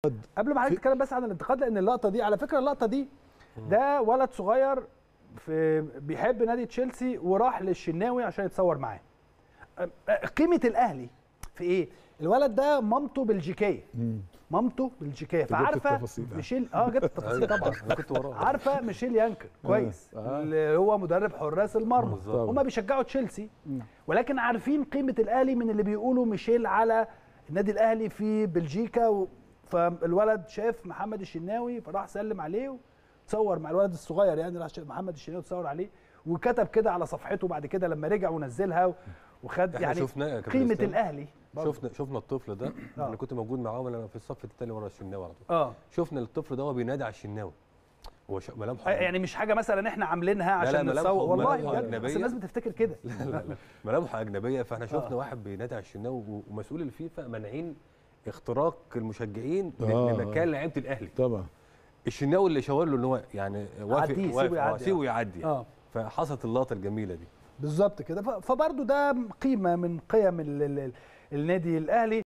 قبل ما حضرتك تتكلم بس عن الانتقاد لان اللقطه دي على فكره اللقطه دي ده ولد صغير في بيحب نادي تشيلسي وراح للشناوي عشان يتصور معاه قيمه الاهلي في ايه الولد ده مامته بلجيكيه مامته بلجيكيه جبت فعارفه التفاصيل. ميشيل اه جبت التفاصيل طبعا انا كنت وراه عارفه ميشيل يانكر كويس آه. اللي هو مدرب حراس المرمى بالظبط. هما بيشجعوا تشيلسي ولكن عارفين قيمه الاهلي من اللي بيقولوا ميشيل على النادي الاهلي في بلجيكا و... فالولد شاف محمد الشناوي فراح سلم عليه وتصور مع الولد الصغير يعني راح شاف محمد الشناوي تصور عليه وكتب كده على صفحته بعد كده لما رجع ونزلها وخد احنا يعني شفناه يا كابتن قيمه إسلام. الاهلي برضه. شفنا شفنا الطفل ده آه. انا كنت موجود معاهم انا في الصف الثاني ورا الشناوي على طول اه شفنا الطفل ده وهو بينادي على الشناوي هو ش- ملامحه يعني مش حاجه مثلا احنا عاملينها لا، عشان ملامحه- نتصور والله ملامحه بجد بس أجنبية. الناس بتفتكر كده لا لا لا ملامحه اجنبيه فاحنا شفنا آه. واحد بينادي على الشناوي و- ومسؤول الفيفا مانعين اختراق المشجعين ل- آه. لمكان لعيبه الاهلي طبعا الشناوي اللي شاور له ان هو يعني وافق عديه، سيبه وافق آه، يعدي. سيبه يعدي اه فحصلت اللقطه الجميله دي بالظبط كده ف- فبرضه ده قيمه من قيم ال- ال- النادي الاهلي